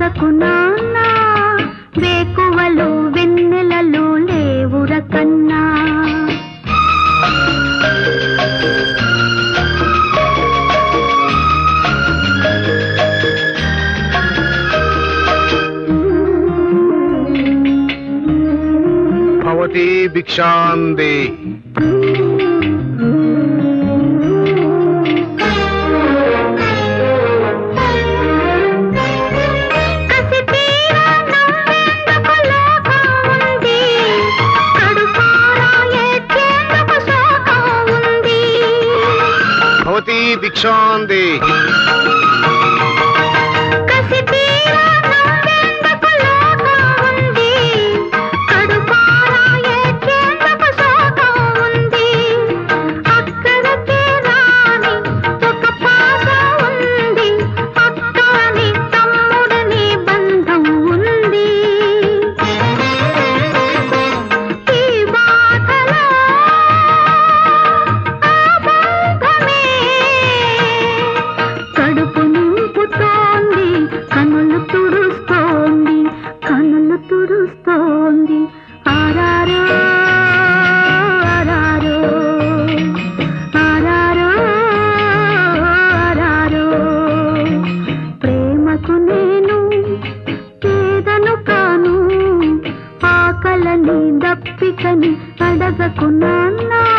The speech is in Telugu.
అడగకు నాన్న వేకువలు వెన్నెలలు లేవుర కన్నా భవతి భిక్షాందే కసి తీరా నవ్వేందుకు లోకం ఉంది కడుపారా ఏడ్చేందుకు శోకం ఉంది భవతి భిక్షాందే కసి తీరా నవ్వేందుకు లోకం ఉంది కడుపారా ఏడ్చేందుకు శోకం ఉంది అక్కడికే రాని ఒక పాపం ఉంది అక్కని తమ్ముడని బంధం ఉంది ఈ బాధలో ఆ బంధమే కడుపు నింపుతోంది కనులు తుడుస్తోంది కనులు తుడుస్తోంది ఆరారో ఆరారో ఆరారో ఆరారో ప్రేమకు నేను పేదను కాను ఆకలని దప్పికని అడగకు నాన్నా